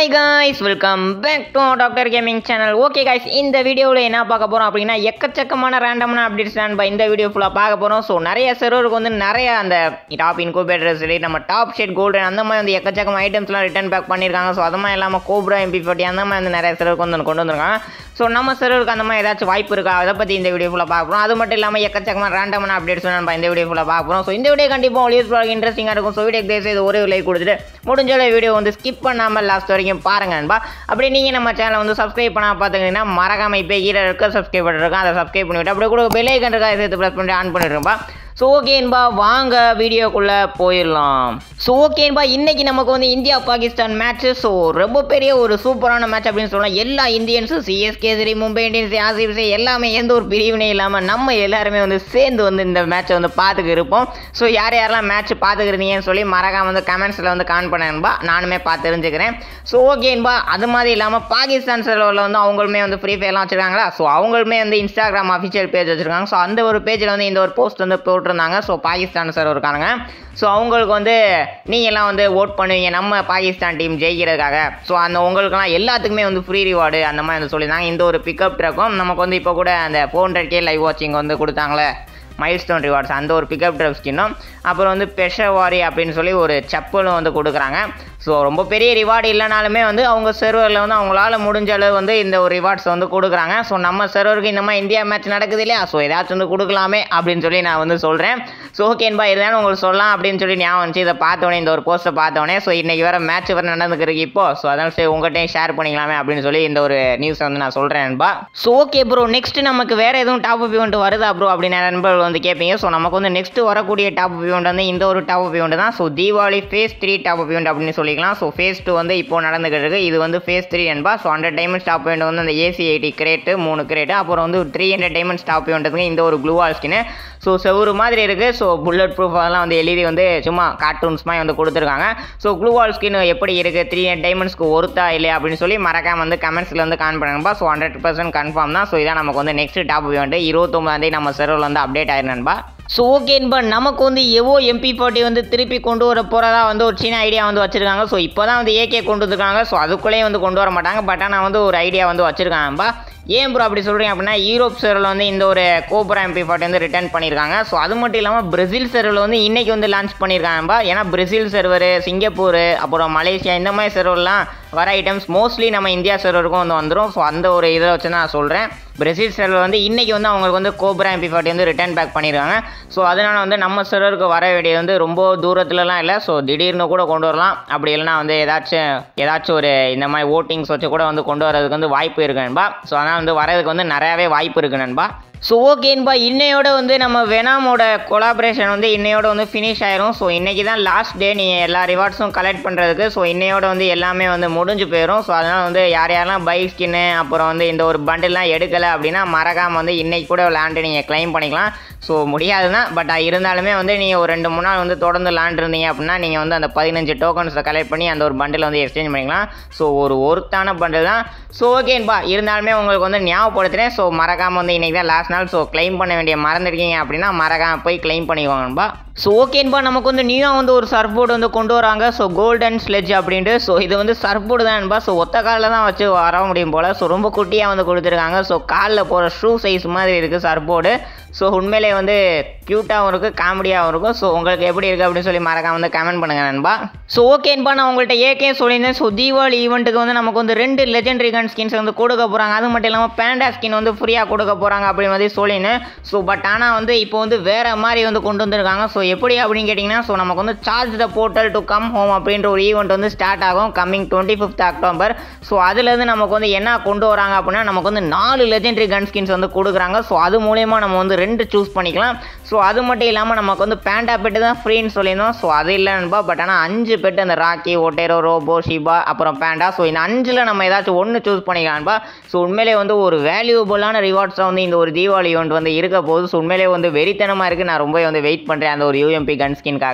hi guys welcome back to doctor gaming channel okay guys இந்த வீடியோவில் என்ன பார்க்க போகிறோம் அப்படின்னா எக்கச்சக்கமான ரேண்டமான அப்டேட்ஸ் தான் இப்போ இந்த வீடியோ ஃபுல்லாக பார்க்க போகிறோம் ஸோ நிறைய சர்வருக்கு வந்து நிறைய அந்த டாப் இன்கூபேட்டர் சரி நம்ம டாப் ஷேட் கோல்டன் அந்த மாதிரி வந்து எக்கச்சக்கம் ஐட்டம்ஸ்லாம் ரிட்டர்ன் பேக் பண்ணியிருக்காங்க ஸோ அது மாதிரி இல்லாமல் கோப்ரா எம்பி ஃபார்ட்டி அந்த மாதிரி வந்து நிறைய சர்வருக்கு வந்து கொண்டு வந்திருக்காங்க ஸோ நம்ம சர்வருக்கு அந்த மாதிரி ஏதாச்சும் வாய்ப்பு இருக்கா அதை பற்றி இந்த வீடியோ ஃபுல்லாக பார்க்க போகிறோம் அது மட்டும் இல்லாமல் எக்கச்சக்கமான ரேண்டமான அப்டேட்ஸ் நம்ம இந்த வீடியோ ஃபுல்லாக பார்க்க போகிறோம் ஸோ இந்த வீடியோ கண்டிப்பாக உங்களுக்கு இன்ட்ரெஸ்டிங்காக இருக்கும் ஸோ வீடியோ தேசம் இது ஒரு லைக் கொடுத்துட்டு முடிஞ்ச வீடியோ வந்து ஸ்கிப் பண்ணாமல் லாஸ்ட் வரைக்கும் பாருங்க நண்பா அப்படி நீங்கள் நம்ம சேனலை வந்து சப்ஸ்கிரைப் பண்ணால் பார்த்துக்கிங்கன்னா மறக்காம இப்போ கீழே இருக்க சப்ஸ்கிரைப் பண்ணிருக்கோம் அதை சப்ஸ்கிரைப் பண்ணிவிட்டு அப்படியே கூட பெல் ஐக்கன் இருக்கா சேர்த்து ப்ரெஸ் பண்ணிட்டு ஆன் பண்ணிடுறோம்பா ஸோ ஓகேன்பா வாங்க வீடியோக்குள்ளே போயிடலாம் ஸோ ஓகேன்பா இன்னைக்கு நமக்கு வந்து இந்தியா பாகிஸ்தான் மேட்ச்சு ஸோ ரொம்ப பெரிய ஒரு சூப்பரான மேட்ச் அப்படின்னு சொல்லலாம் எல்லா இந்தியன்ஸும் சிஎஸ்கே சரி மும்பை இந்தியன்ஸ் ஆர்சிபி சரி எல்லாமே எந்த ஒரு பிரிவினை இல்லாமல் நம்ம எல்லாருமே வந்து சேர்ந்து வந்து இந்த மேட்ச்சை வந்து பார்த்துக்க இருப்போம் ஸோ யார் யாரெல்லாம் மேட்ச் பார்த்துக்கிறீங்கன்னு சொல்லி மறக்காம வந்து கமெண்ட்ஸில் வந்து கான் பண்ணேன்பா நானுமே பார்த்து தெரிஞ்சுக்கிறேன் ஸோ ஓகேன்பா அது மாதிரி இல்லாமல் பாகிஸ்தான் சர்வரில் வந்து அவங்களுமே வந்து ஃப்ரீ ஃபயர்லாம் வச்சுருக்காங்களா ஸோ அவங்களுமே வந்து இன்ஸ்டாகிராம் அஃபிஷியல் பேஜ் வச்சுருக்காங்க ஸோ அந்த ஒரு பேஜில் வந்து இந்த ஒரு போஸ்ட் வந்து போட்டிருந்தாங்க ஸோ பாகிஸ்தான் சர்வர் இருக்காங்க ஸோ அவங்களுக்கு வந்து நீங்கள்லாம் வந்து ஓட் பண்ணுவீங்க நம்ம பாகிஸ்தான் டீம் ஜெயிக்கிறதுக்காக ஸோ அந்த உங்களுக்குலாம் எல்லாத்துக்குமே வந்து ஃப்ரீ ரிவார்டு அந்த மாதிரி வந்து சொல்லியிருந்தாங்க இந்த ஒரு பிக்கப் ட்ரக்கும் நமக்கு வந்து இப்போ கூட அந்த ஃபோர் ஹண்ட்ரட் கே லைவ் வாட்சிங் வந்து கொடுத்தாங்களே மைல்ஸ்டோன் ரிவார்ட்ஸ் அந்த ஒரு பிக்கப் ட்ரப் ஸ்கின்னும் அப்புறம் வந்து பெஷவாரி அப்படின்னு சொல்லி ஒரு செப்பலும் வந்து கொடுக்குறாங்க ஸோ ரொம்ப பெரிய ரிவார்டு இல்லைனாலுமே வந்து அவங்க சர்வரில் வந்து அவங்களால முடிஞ்ச அளவு வந்து இந்த ஒரு ரிவார்ட்ஸ் வந்து கொடுக்குறாங்க ஸோ நம்ம சர்வருக்கு இந்த மாதிரி இந்தியா மேட்ச் நடக்குது இல்லையா ஸோ ஏதாச்சும் வந்து கொடுக்கலாமே அப்படின்னு சொல்லி நான் வந்து சொல்கிறேன் ஸோ ஓகேன்பா இருந்தாலும் உங்களுக்கு சொல்லலாம் அப்படின்னு சொல்லி ஞாபகம் வந்துச்சு இதை பார்த்தோன்னே இந்த ஒரு போஸ்ட்டை பார்த்தோன்னே ஸோ இன்றைக்கி வேறு மேட்ச் வேறு நடந்துருக்கு இப்போ ஸோ அதனால் சரி உங்கள்கிட்டையும் ஷேர் பண்ணிக்கலாமே அப்படின்னு சொல்லி இந்த ஒரு நியூஸை வந்து நான் சொல்கிறேன்பா ஸோ ஓகே ப்ரோ நெக்ஸ்ட் நமக்கு வேறு எதுவும் டாப் அப் ஈவெண்ட் வருதா ப்ரோ அப்படின்னு நண்பர்கள் வந்து கேட்பீங்க ஸோ நமக்கு வந்து நெக்ஸ்ட் வரக்கூடிய டாப் அப் ஈவெண்ட் வந்து இந்த ஒரு டாப் அப் ஈவெண்ட் தான் so Deepavali phase three top up event அப்படின்னு சொல்லிக்கலாம் ஸோ ஃபேஸ் டூ வந்து இப்போ நடந்துகிட்டு இருக்கு இது வந்து ஃபேஸ் த்ரீ என்பா so hundred diamond stop event வந்து அந்த ஏசி எயிட்டி கிரேட்டு மூணு கிரேட்டு அப்புறம் வந்து த்ரீ ஹண்ட்ரட் டைமண்ட் ஸ்டாப் ஈவெண்ட்டுக்கு இந்த ஒரு க்ளூவால் ஸ்கின்னு ஸோ செவ்வறு மாதிரி இருக்குது ஸோ புல்லட் ப்ரூஃப் அதெல்லாம் வந்து எழுதி வந்து சும்மா கார்ட்டூன்ஸ் மாதிரி வந்து கொடுத்துருக்காங்க ஸோ க்ளூவால் ஸ்கின் எப்படி இருக்குது த்ரீ ஹண்ட்ரட் டைமண்ட்ஸ்க்கு ஒருத்தா இல்லையா அப்படின்னு சொல்லி மறக்காம வந்து கமெண்ட்ஸில் வந்து கான் பண்ணுங்கப்பா ஸோ ஹண்ட்ரட் பர்சன்ட் கன்ஃபார்ம் தான் ஸோ இதான் நமக்கு வந்து நெக்ஸ்ட் டாப் ஈவெண்ட் இருபத்தொம்பதாந்தேதி நம்ம சர்வரில் வந்து அப்டேட் ஆயிருந்தேன்பா ஸோ ஓகேன்பா நமக்கு வந்து எவோ எம்பி ஃபார்ட்டி வந்து திருப்பி கொண்டு வர போகிறதா வந்து ஒரு சின்ன ஐடியா வந்து வச்சுருக்காங்க ஸோ இப்போ தான் வந்து ஏகே கொண்டு வந்துருக்காங்க ஸோ அதுக்குள்ளேயே வந்து கொண்டு வர மாட்டாங்க பட் ஆனால் வந்து ஒரு ஐடியா வந்து வச்சுருக்காங்கப்பா ஏன் ப்ரோ அப்படி சொல்கிறீங்க அப்படின்னா யூரோப் சர்வில் வந்து இந்த ஒரு கோப்ரா எம்பி ஃபார்ட்டி வந்து ரிட்டர்ன் பண்ணியிருக்காங்க ஸோ அது மட்டும் இல்லாமல் பிரேசில் சர்வில் வந்து இன்றைக்கி வந்து லான்ச் பண்ணியிருக்காங்கப்பா ஏன்னா பிரேசில் சர்வர் சிங்கப்பூர் அப்புறம் மலேசியா இந்த மாதிரி சர்வர்லாம் வர ஐட்டம்ஸ் மோஸ்ட்லி நம்ம இந்தியா சர்வருக்கும் வந்து வந்துடும் ஸோ அந்த ஒரு இதை வச்சு நான் சொல்கிறேன் பிரேசில் சர்வர் வந்து இன்றைக்கி வந்து அவங்களுக்கு வந்து கோப்ரா எம்பி ஃபார்ட்டி வந்து ரிட்டர்ன் பேக் பண்ணியிருக்காங்க ஸோ அதனால் வந்து நம்ம சர்வருக்கு வர வேண்டியது வந்து ரொம்ப தூரத்துலலாம் இல்லை ஸோ திடீர்னு கூட கொண்டு வரலாம் அப்படி இல்லைனா வந்து ஏதாச்சும் ஏதாச்சும் ஒரு இந்த மாதிரி ஓட்டிங்ஸ் வச்சு கூட வந்து கொண்டு வரதுக்கு வந்து வாய்ப்பு இருக்கு நண்பா ஸோ அதனால் வந்து வரதுக்கு வந்து நிறையாவே வாய்ப்பு இருக்குது நண்பா ஸோ ஓகேன்பா இன்னையோட வந்து நம்ம வெனாமோட கொலாபரேஷன் வந்து இன்னையோட வந்து ஃபினிஷ் ஆயிரும் ஸோ இன்றைக்கி தான் லாஸ்ட் டே நீ எல்லா ரிவார்ட்ஸும் கலெக்ட் பண்ணுறதுக்கு ஸோ இன்னையோட வந்து எல்லாமே வந்து முடிஞ்சு போயிடும் ஸோ அதனால் வந்து யார் யாரெல்லாம் பைக் ஸ்கின்னு அப்புறம் வந்து இந்த ஒரு பண்டில்லாம் எடுக்கலை அப்படின்னா மறக்காமல் வந்து இன்றைக்கி கூட விளாண்டு நீங்கள் க்ளைம் பண்ணிக்கலாம் ஸோ முடியாது தான் பட் இருந்தாலுமே வந்து நீங்கள் ஒரு ரெண்டு மூணு நாள் வந்து தொடர்ந்து விளாண்டுருந்தீங்க அப்படின்னா நீங்கள் வந்து அந்த பதினஞ்சு டோக்கன்ஸை கலெக்ட் பண்ணி அந்த ஒரு பண்டில் வந்து எக்ஸ்சேஞ்ச் பண்ணிக்கலாம் ஸோ ஒரு ஒருத்தான பண்டில் தான் ஸோ ஓகேன்பா இருந்தாலுமே உங்களுக்கு வந்து ஞாபகப்படுத்துகிறேன் ஸோ மறக்காமல் வந்து இன்றைக்கி தான் லாஸ்ட் நாள் ஸோ க்ளைம் பண்ண வேண்டிய மறந்துருக்கீங்க அப்படின்னா மறக்காமல் போய் க்ளைம் பண்ணிக்கோங்கன்பா ஸோ ஓகேன்பா நமக்கு வந்து நியூவாக வந்து ஒரு சர்ஃப் போர்டு வந்து கொண்டு வராங்க ஸோ கோல்டன் ஸ்லெட்ஜ் அப்படின்ட்டு ஸோ இது வந்து சர்ஃப் போர்டு தான்பா ஸோ ஒத்த காலில் தான் வச்சு வர முடியும் போல் ஸோ ரொம்ப குட்டியாக வந்து கொடுத்துருக்காங்க ஸோ காலில் போகிற ஷூ சைஸ் மாதிரி இருக்குது சர்ஃப் போர்டு ஸோ உண்மையிலே வந்து க்யூட்டாகவும் இருக்குது காமெடியாகவும் இருக்கும் ஸோ உங்களுக்கு எப்படி இருக்குது அப்படின்னு சொல்லி மறக்காம வந்து கமெண்ட் பண்ணுங்கள் நண்பா ஸோ ஓகேன்பா நான் உங்கள்கிட்ட ஏகே சொல்லியிருந்தேன் ஸோ தீபாவளி ஈவெண்ட்டுக்கு வந்து நமக்கு வந்து ரெண்டு லெஜெண்டரி கன் ஸ்கின்ஸ் வந்து கொடுக்க போகிறாங்க அது மட்டும் இல்லாமல் பேண்டா ஸ்கின் வந்து ஃப்ரீயாக கொடுக்க போகிறாங்க அப்படின்னு வந்து சொல்லினேன் ஸோ பட் ஆனால் வந்து இப்போ வந்து வேறு மாதிரி வந்து கொண்டு வந்திருக்காங்க ஸோ எப்படி அப்படின்னு கேட்டிங்கன்னா ஸோ நமக்கு வந்து charge the portal to come home அப்படின்ற ஒரு ஈவெண்ட் வந்து ஸ்டார்ட் ஆகும் coming twenty fifth October so அதுலேருந்து நமக்கு வந்து என்ன கொண்டு வராங்க அப்படின்னா நமக்கு வந்து நாலு லெஜெண்டரி கன் ஸ்கின்ஸ் வந்து கொடுக்குறாங்க ஸோ அது மூலயமா நம்ம வந்து ரெண்டு சூஸ் பண்ணிக்கலாம் ஸோ அது மட்டும் இல்லாமல் நமக்கு வந்து பேண்டா பெட்டு தான் ஃப்ரீன்னு சொல்லியிருந்தோம் ஸோ அது இல்லைன்பா பட் ஆனால் அஞ்சு பெட்டு அந்த ராக்கி ஒட்டேரோ ரோபோ ஷிபா அப்புறம் பேண்டா ஸோ இந்த அஞ்சில் நம்ம ஏதாச்சும் ஒன்று சூஸ் பண்ணிக்கலாம்ப்பா ஸோ உண்மையிலே வந்து ஒரு வேல்யூபுளான ரிவார்ட்ஸாக வந்து இந்த ஒரு தீபாவளி ஈவெண்ட் வந்து இருக்க போகுது ஸோ உண்மையிலே வந்து வெறித்தனமாக இருக்குது நான் ரொம்ப வந்து வெயிட் பண்ணுறேன் அந்த ஒரு யூஎம்பி கன் ஸ்கின்காக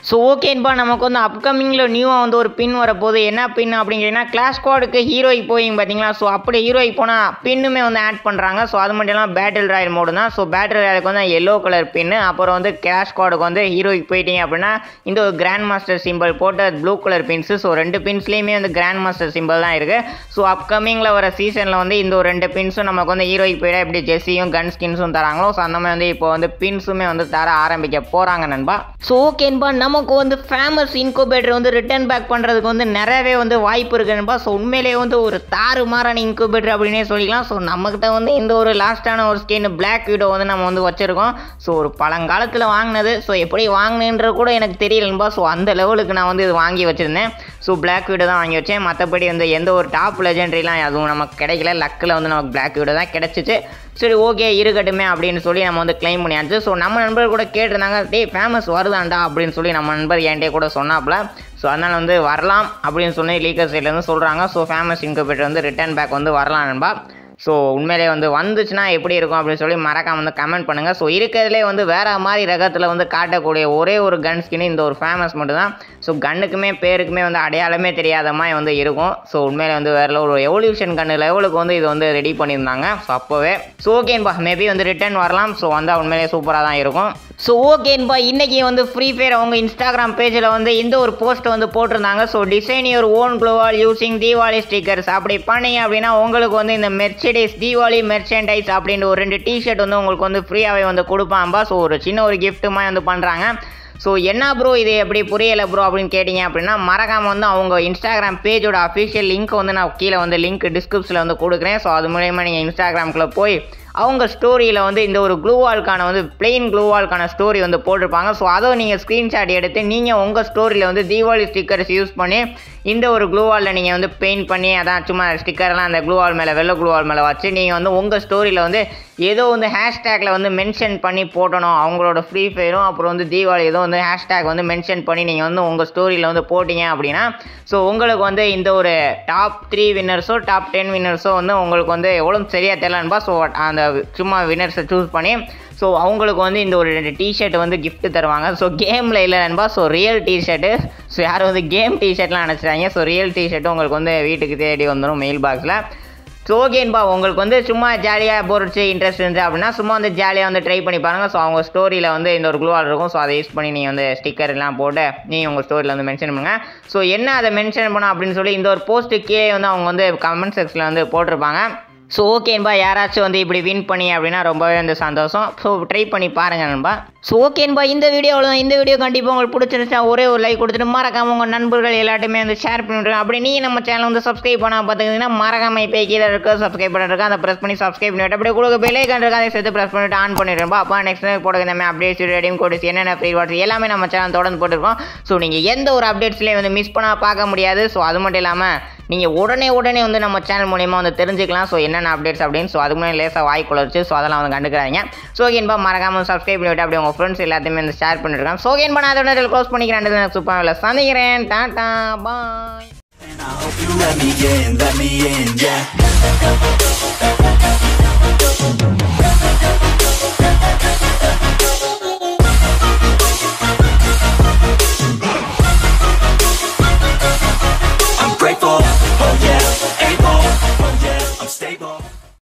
ஸோ ஓகேன்பா நமக்கு வந்து அப்கமிங்கில் நியூவாக வந்து ஒரு பின் வரப்போகுது என்ன பின் அப்படிங்கிறீங்கன்னா கிளாஸ் ஸ்குவாடுக்கு ஹீரோய்க்கு போயிங்க பார்த்தீங்களா ஸோ அப்படி ஹீரோய்க்கு போனால் பின்னுமே வந்து ஆட் பண்ணுறாங்க ஸோ அது மட்டும் இல்லாமல் பேட்டில் ராயல் மோடு தான் ஸோ பேட்டில் ராயலுக்கு வந்து எல்லோ கலர் பின்னு அப்புறம் வந்து கிளாஸ் ஸ்குவாடுக்கு வந்து ஹீரோய்க்கு போயிட்டீங்க அப்படின்னா இந்த ஒரு கிராண்ட் மாஸ்டர் சிம்பிள் போட்ட ப்ளூ கலர் பின்ஸு ஸோ ரெண்டு பின்ஸ்லேயுமே வந்து கிராண்ட் மாஸ்டர் சிம்பிள் தான் இருக்குது ஸோ அப்கமிங்கில் வர சீசனில் வந்து இந்த ஒரு ரெண்டு பின்ஸும் நமக்கு வந்து ஹீரோய்க்கு போயிட எப்படி ஜெஸ்ஸியும் கன் ஸ்கின்ஸும் தராங்களோ ஸோ அந்த மாதிரி வந்து இப்போ வந்து பின்ஸுமே வந்து தர ஆரம்பிக்க போகிறாங்க நண்பா ஸோ ஓகேன்பா நமக்கு வந்து ஃபேமஸ் இன்குபேட்டர் வந்து ரிட்டர்ன் பேக் பண்ணுறதுக்கு வந்து நிறையவே வந்து வாய்ப்பு இருக்கு நண்பா ஸோ உண்மையிலேயே வந்து ஒரு தாறுமாறான இன்குபேட்டர் அப்படின்னே சொல்லிக்கலாம் ஸோ நம்மக்கிட்ட வந்து இந்த ஒரு லாஸ்ட்டான ஒரு ஸ்கின் பிளாக் வீடோ வந்து நம்ம வந்து வச்சுருக்கோம் ஸோ ஒரு பழங்காலத்தில் வாங்கினது ஸோ எப்படி வாங்கினேன்றது கூட எனக்கு தெரியலன்பா ஸோ அந்த லெவலுக்கு நான் வந்து இது வாங்கி வச்சுருந்தேன் ஸோ பிளாக் வீடோ தான் வாங்கி வச்சேன் மற்றபடி வந்து எந்த ஒரு டாப் லெஜெண்ட்ரிலாம் அதுவும் நமக்கு கிடைக்கல லக்கில் வந்து நமக்கு பிளாக் வீடோ தான் கிடச்சிச்சு சரி ஓகே இருக்கட்டுமே அப்படின்னு சொல்லி நம்ம வந்து க்ளைம் பண்ணியாச்சு ஸோ நம்ம நண்பர் கூட கேட்டிருந்தாங்க டேய் ஃபேமஸ் வருதாண்டா அப்படின்னு சொல்லி நம்ம நண்பர் என்கிட்ட கூட சொன்னாப்புல ஸோ அதனால் வந்து வரலாம் அப்படின்னு சொல்லி லீக்கர் சைட்லேருந்து சொல்கிறாங்க ஸோ ஃபேமஸ் இன்குபேட்டர் வந்து ரிட்டர்ன் பேக் வந்து வரலாம் நண்பா ஸோ உண்மையிலே வந்து வந்துச்சுன்னா எப்படி இருக்கும் அப்படின்னு சொல்லி மறக்காம வந்து கமெண்ட் பண்ணுங்கள் ஸோ இருக்கிறதுலே வந்து வேறு மாதிரி ரகத்தில் வந்து காட்டக்கூடிய ஒரே ஒரு கன் ஸ்கின் இந்த ஒரு ஃபேமஸ் மட்டும் தான் ஸோ கன்னுக்குமே பேருக்குமே வந்து அடையாளமே தெரியாத மாதிரி வந்து இருக்கும் ஸோ உண்மையிலே வந்து வேறு ஒரு எவல்யூஷன் கன்று லெவலுக்கு வந்து இது வந்து ரெடி பண்ணியிருந்தாங்க ஸோ அப்போவே ஸோ ஓகேன்பா மேபி வந்து ரிட்டர்ன் வரலாம் ஸோ வந்தால் உண்மையிலே சூப்பராக தான் இருக்கும் ஸோ ஓகேன்பா இன்றைக்கி வந்து ஃப்ரீ ஃபயர் அவங்க இன்ஸ்டாகிராம் பேஜில் வந்து இந்த ஒரு போஸ்ட் வந்து போட்டிருந்தாங்க so design your own gloo wall using Deepavali stickers அப்படி பண்ணீங்க அப்படின்னா உங்களுக்கு வந்து இந்த மெர்ச்சடைஸ் தீபாவளி மெர்ச்சன்டைஸ் அப்படின்ற ஒரு ரெண்டு டிஷர்ட் வந்து உங்களுக்கு வந்து ஃப்ரீயாகவே வந்து கொடுப்பாம்பா ஸோ ஒரு சின்ன ஒரு gift மாதிரி வந்து பண்ணுறாங்க ஸோ என்ன ப்ரோ இது எப்படி புரியலை ப்ரோ அப்படின்னு கேட்டிங்க அப்படின்னா மறக்காமல் வந்து அவங்க இன்ஸ்டாகிராம் பேஜோட அஃபிஷியல் லிங்க் வந்து நான் கீழே வந்து லிங்க் டிஸ்கிரிப்ஷனில் வந்து கொடுக்குறேன் ஸோ அது மூலயமா நீங்கள் இன்ஸ்டாகிராம்குள்ளே போய் அவங்க ஸ்டோரியில் வந்து இந்த ஒரு க்ளூ வால்க்கான வந்து பிளெயின் க்ளூ வால்க்கான ஸ்டோரி வந்து போட்டிருப்பாங்க ஸோ அதை நீங்கள் ஸ்க்ரீன்ஷாட் எடுத்து நீங்கள் உங்கள் ஸ்டோரியில் வந்து தீபாவளி ஸ்டிக்கர்ஸ் யூஸ் பண்ணி இந்த ஒரு க்ளூ வாலில் நீங்கள் வந்து பெயிண்ட் பண்ணி அதான் சும்மா ஸ்டிக்கர்லாம் அந்த க்ளூ வால் மேலே வெள்ளை க்ளூ வால் மேலே வச்சு நீங்கள் வந்து உங்கள் ஸ்டோரியில் வந்து ஏதோ வந்து ஹேஷ்டேக்கில் வந்து மென்ஷன் பண்ணி போட்டணும் அவங்களோட ஃப்ரீ ஃபயரும் அப்புறம் வந்து தீபாவளி ஏதோ வந்து ஹேஷ்டேக் வந்து மென்ஷன் பண்ணி நீங்கள் வந்து உங்கள் ஸ்டோரியில் வந்து போட்டிங்க அப்படின்னா ஸோ உங்களுக்கு வந்து இந்த ஒரு டாப் த்ரீ வின்னர்ஸோ டாப் டென் வின்னர்ஸோ வந்து உங்களுக்கு வந்து எவ்வளோ சரியாக தெரியலன்பா ஸோ அந்த சும்மா வின்னர்ஸை சூஸ் பண்ணி ஸோ அவங்களுக்கு வந்து இந்த ஒரு ரெண்டு டிஷர்ட் வந்து gift தருவாங்க ஸோ கேமில் இல்லை நண்பா ஸோ ரியல் டிஷர்ட்டு ஸோ யாரும் வந்து கேம் டிஷர்ட்லாம் நினச்சிட்டாங்க ஸோ ரியல் டிஷர்ட்டு உங்களுக்கு வந்து வீட்டுக்கு தேடி வந்துடும் மெயில் பாக்ஸில் ஸோ ஓகேன்பா உங்களுக்கு வந்து சும்மா ஜாலியாக போர்டிச்சு இன்ட்ரெஸ்ட் இருந்துச்சு அப்படின்னா சும்மா வந்து ஜாலியாக வந்து ட்ரை பண்ணி பாருங்கள் ஸோ அவங்க ஸ்டோரியில் வந்து இந்த ஒரு க்ளூவால் இருக்கும் ஸோ அதை யூஸ் பண்ணி நீங்கள் வந்து ஸ்டிக்கர் எல்லாம் போட்டு நீங்கள் உங்கள் ஸ்டோரியில் வந்து மென்ஷன் பண்ணுங்கள் ஸோ என்ன அதை மென்ஷன் பண்ண அப்படின்னு சொல்லி இந்த ஒரு போஸ்ட்டு கீழே வந்து அவங்க வந்து கமெண்ட் செக்ஷனில் வந்து போட்டிருப்பாங்க ஸோ ஓகேன்பா யாராச்சும் வந்து இப்படி வின் பண்ணி அப்படின்னா ரொம்பவே வந்து சந்தோஷம் ஸோ ட்ரை பண்ணி பாருங்க நண்பா ஸோ ஓகேன்பா இந்த வீடியோவில் தான் இந்த வீடியோ கண்டிப்பாக உங்களுக்கு பிடிச்சிருந்துச்சா ஒரே ஒரு லைக் கொடுத்துட்டு மறக்காம உங்கள் நண்பர்கள் எல்லாத்தையுமே வந்து ஷேர் பண்ணிவிடுங்க அப்படி நீங்கள் நம்ம சேனல் வந்து சப்ஸ்கிரைப் பண்ணால் பார்த்துக்கிங்கன்னா மறக்காம இப்போ கீழே இருக்க சப்ஸ்கிரைப் பண்ணிருக்கேன் அதை ப்ரெஸ் பண்ணி சப்ஸ்கிரைப் பண்ணிவிட்டு அப்படியே கொடுக்க பெல்லைக்கன் இருக்கா அதை சேர்த்து ப்ரெஸ் பண்ணிட்டு ஆன் பண்ணிடுறேன் அப்போ நெக்ஸ்ட் போடுங்க இந்த மாதிரி அப்டேட்ஸ் ரெடியும் கோடிஸ் என்னென்ன ஃப்ரீ வாட்ஸ் எல்லாமே நம்ம சேனல் தொடர்ந்து போட்டிருக்கோம் ஸோ நீங்கள் எந்த ஒரு அப்டேட்ஸ்லேயும் வந்து மிஸ் பண்ணால் பார்க்க முடியாது ஸோ அது மட்டும் இல்லாமல் நீங்கள் உடனே உடனே வந்து நம்ம சேனல் மூலியமாக வந்து தெரிஞ்சுக்கலாம் ஸோ என்னென்ன அப்டேட்ஸ் அப்படின்னு ஸோ அதுக்கு முன்னாடி லேசாக வாய்க்குள்ள வச்சு ஸோ அதெல்லாம் வந்து கண்டுக்கிறாங்க ஸோ என்பா மறக்காமல் சப்ஸ்கிரைப் பண்ணிவிட்டு அப்படி உங்கள் ஃப்ரெண்ட்ஸ் எல்லாத்தையுமே வந்து ஷேர் பண்ணிருக்காங்க ஸோ என்பா நான் அதோட க்ளோஸ் பண்ணிக்கிறேன் சூப்பர் சந்திக்கிறேன் tata bye And I hope you let me in, let me in, yeah